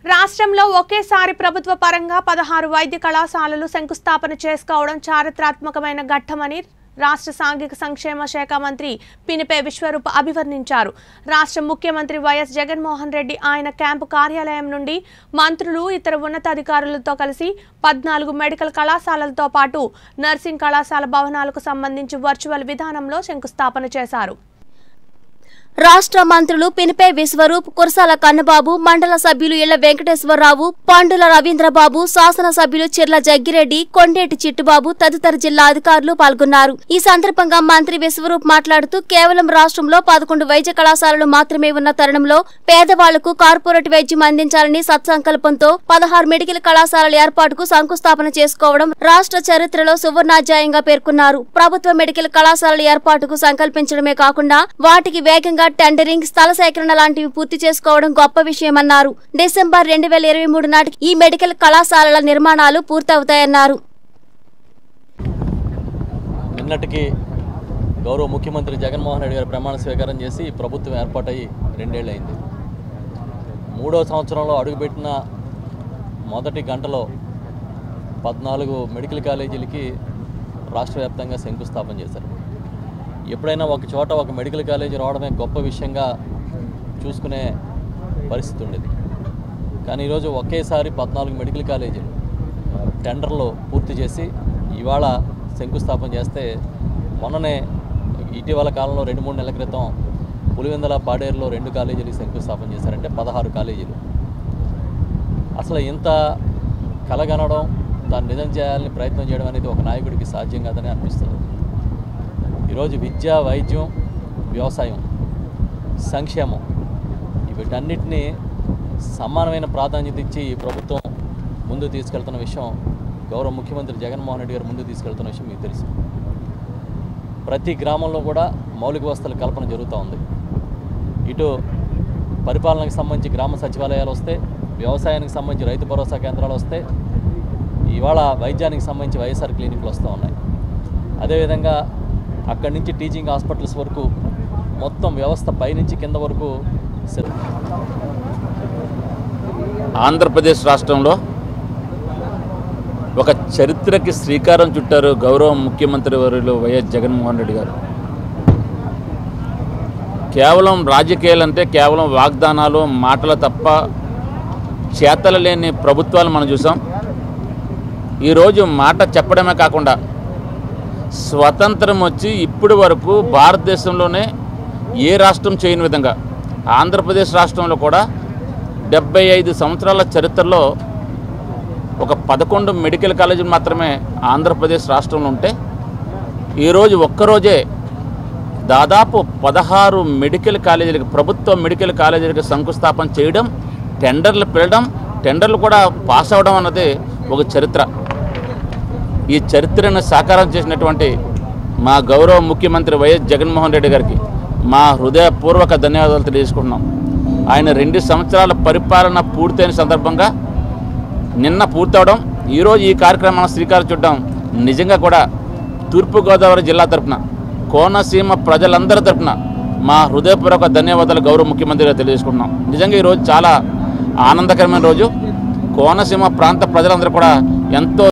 రాష్ట్రంలో ఒకేసారి ప్రభుత్వ పరంగా పదహారు వైద్య కళాశాలలు శంకుస్థాపన చేసుకోవడం చారిత్రాత్మకమైన ఘట్టమని రాష్ట్ర సాంఘిక సంక్షేమ శాఖ మంత్రి పినిపే విశ్వరూప్ అభివర్ణించారు రాష్ట్ర ముఖ్యమంత్రి వైఎస్ జగన్మోహన్ రెడ్డి ఆయన క్యాంపు కార్యాలయం నుండి మంత్రులు ఇతర ఉన్నతాధికారులతో కలిసి పద్నాలుగు మెడికల్ కళాశాలలతో పాటు నర్సింగ్ కళాశాల భవనాలకు సంబంధించి వర్చువల్ విధానంలో శంకుస్థాపన చేశారు రాష్ట్ర మంత్రులు పినిపే విశ్వరూప్ కురసాల కన్నబాబు మండల సభ్యులు ఇళ్ల వెంకటేశ్వరరావు పండుల రవీంద్రబాబు శాసనసభ్యులు చిర్ల జగ్గిరెడ్డి కొండేటి చిట్టుబాబు తదితర జిల్లా అధికారులు పాల్గొన్నారు ఈ సందర్భంగా మంత్రి విశ్వరూప్ మాట్లాడుతూ కేవలం రాష్ట్రంలో పదకొండు వైద్య కళాశాలలు మాత్రమే ఉన్న తరుణంలో పేదవాళ్లకు కార్పొరేట్ వైద్యం అందించాలని సత్సంకల్పంతో పదహారు మెడికల్ కళాశాలల ఏర్పాటుకు శంకుస్థాపన చేసుకోవడం రాష్ట్ర చరిత్రలో సువర్ణాధ్యాయంగా పేర్కొన్నారు ప్రభుత్వ మెడికల్ కళాశాలల ఏర్పాటుకు సంకల్పించడమే కాకుండా వాటికి వేగంగా టెండరింగ్ స్థల సేకరణ లాంటివి పూర్తి చేసుకోవడం గొప్ప విషయమన్నారు డిసెంబర్ రెండు వేల ఇరవై మూడు నాటికి ఈ మెడికల్ కళాశాలల నిర్మాణాలు పూర్తవుతాయన్నారు నిన్నటికి గౌరవ ముఖ్యమంత్రి జగన్మోహన్ రెడ్డి గారు ప్రమాణ స్వీకారం చేసి ప్రభుత్వం ఏర్పాటయ్యి రెండేళ్ళు అయింది మూడో సంవత్సరంలో అడుగుపెట్టిన మొదటి గంటలో పద్నాలుగు మెడికల్ కాలేజీలకి రాష్ట్ర వ్యాప్తంగా శంకుస్థాపన చేశారు ఎప్పుడైనా ఒక చోట ఒక మెడికల్ కాలేజీ రావడమే గొప్ప విషయంగా చూసుకునే పరిస్థితి ఉండేది కానీ ఈరోజు ఒకేసారి పద్నాలుగు మెడికల్ కాలేజీలు టెండర్లు పూర్తి చేసి ఇవాళ శంకుస్థాపన చేస్తే మొన్ననే ఇటీవల కాలంలో రెండు మూడు నెలల క్రితం పులివెందల పాడేరులో రెండు కాలేజీలు శంకుస్థాపన చేశారంటే పదహారు కాలేజీలు అసలు ఇంత కలగనడం దాన్ని నిజం చేయాలని ప్రయత్నం చేయడం అనేది ఒక నాయకుడికి సాధ్యం కాదని అనిపిస్తుంది ఈరోజు విద్య వైద్యం వ్యవసాయం సంక్షేమం వీటన్నిటినీ సమానమైన ప్రాధాన్యత ఇచ్చి ఈ ప్రభుత్వం ముందు తీసుకెళ్తున్న విషయం గౌరవ ముఖ్యమంత్రి జగన్మోహన్ రెడ్డి గారు ముందు తీసుకెళ్తున్న విషయం మీకు తెలుసు ప్రతి గ్రామంలో కూడా మౌలిక వసతుల కల్పన జరుగుతూ ఉంది ఇటు పరిపాలనకు సంబంధించి గ్రామ సచివాలయాలు వస్తే వ్యవసాయానికి సంబంధించి రైతు భరోసా కేంద్రాలు వస్తే ఇవాళ వైద్యానికి సంబంధించి వైఎస్ఆర్ క్లినిక్లు వస్తూ ఉన్నాయి అదేవిధంగా అక్కడి నుంచి టీచింగ్ హాస్పిటల్స్ వరకు మొత్తం వ్యవస్థ పైనుంచి కింద వరకు సిద్ధ ఆంధ్రప్రదేశ్ రాష్ట్రంలో ఒక చరిత్రకి శ్రీకారం చుట్టారు గౌరవ ముఖ్యమంత్రి వర్యులు వైఎస్ జగన్మోహన్ రెడ్డి గారు కేవలం రాజకీయాలంటే కేవలం వాగ్దానాలు మాటలు తప్ప చేతలు లేని ప్రభుత్వాలు మనం చూసాం ఈరోజు మాట చెప్పడమే కాకుండా స్వతంత్రం వచ్చి ఇప్పటి వరకు భారతదేశంలోనే ఏ రాష్ట్రం చేయని విధంగా ఆంధ్రప్రదేశ్ రాష్ట్రంలో కూడా డెబ్బై ఐదు సంవత్సరాల చరిత్రలో ఒక పదకొండు మెడికల్ కాలేజీలు మాత్రమే ఆంధ్రప్రదేశ్ రాష్ట్రంలో ఉంటే ఈరోజు ఒక్కరోజే దాదాపు పదహారు మెడికల్ కాలేజీలకు ప్రభుత్వ మెడికల్ కాలేజీలకు శంకుస్థాపన చేయడం టెండర్లు పిలవడం టెండర్లు కూడా పాస్ అవ్వడం అన్నది ఒక చరిత్ర ఈ చరిత్రను సాకారం చేసినటువంటి మా గౌరవ ముఖ్యమంత్రి వైఎస్ జగన్మోహన్ రెడ్డి గారికి మా హృదయపూర్వక ధన్యవాదాలు తెలియజేసుకుంటున్నాం ఆయన రెండు సంవత్సరాల పరిపాలన పూర్తయిన సందర్భంగా నిన్న పూర్తవడం ఈరోజు ఈ కార్యక్రమాన్ని శ్రీకారం చుట్టడం నిజంగా కూడా తూర్పుగోదావరి జిల్లా తరపున కోనసీమ ప్రజలందరి తరపున మా హృదయపూర్వక ధన్యవాదాలు గౌరవ ముఖ్యమంత్రిగా తెలియజేసుకుంటున్నాం నిజంగా ఈరోజు చాలా ఆనందకరమైన రోజు కోనసీమ ప్రాంత ప్రజలందరూ కూడా ఎంతో